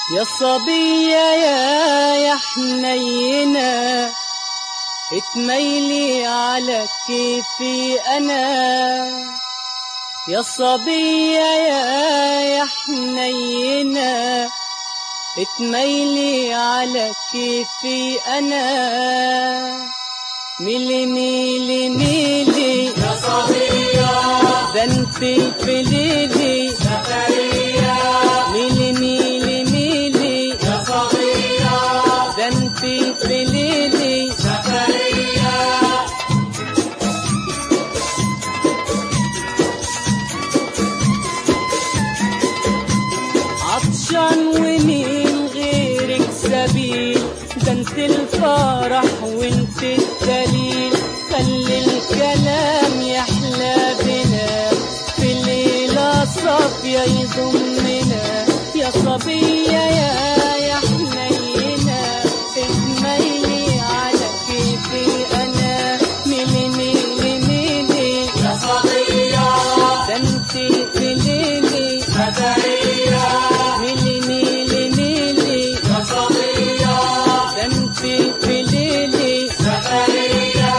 يا صبية يا يا حنينة اتميلي على كيفي أنا يا صبية يا يا حنينة اتميلي على كيفي أنا ميلي ميلي ميلي يا صبية ده انت الفليلي زكريا ميلي ميلي ميلي يا صبية ده انت الفليلي زكريا عطشان ومين غيرك سبيل ده انت الفرح وانت الدليل خلي الكلام يحلى بنا في الليلة صافية يضمنا يا صبية يا يا حنينة اتميلي على كيفي أنا ميلي ميلي ميلي يا صبية ده انت في ليلي زكريا ميلي ميلي ميلي يا صبية ده انت في ليلي زكريا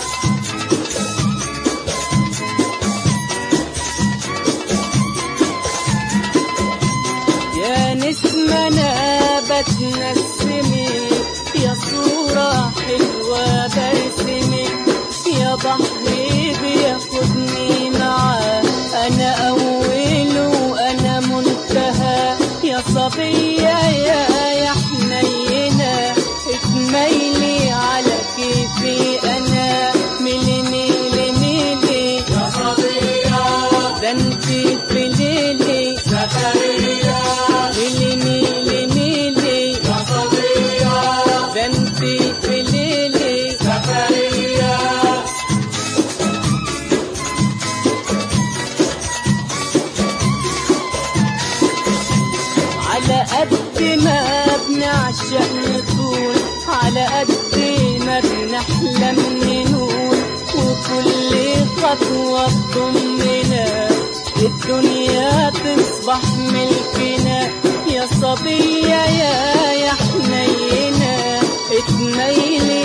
يا نسمة نابتنا السمين يا صورة حلوة برسمك يا بحري بياخدني معاه أنا أول وأنا منتهى يا صبية يا يا حنينة اتميلي على كيفي أنا ميلي ميلي ميلي يا صبية ده انت في ليلي زكريا ميلي ميلي ميلي يا صبية ده انت في ليلي زكريا على قد ما بنعشق نطول على قد ما بنحلم ننول وكل خطوة تضمنا الدنيا تصبح ملكنا يا صبية يا يا حنينة اتميلي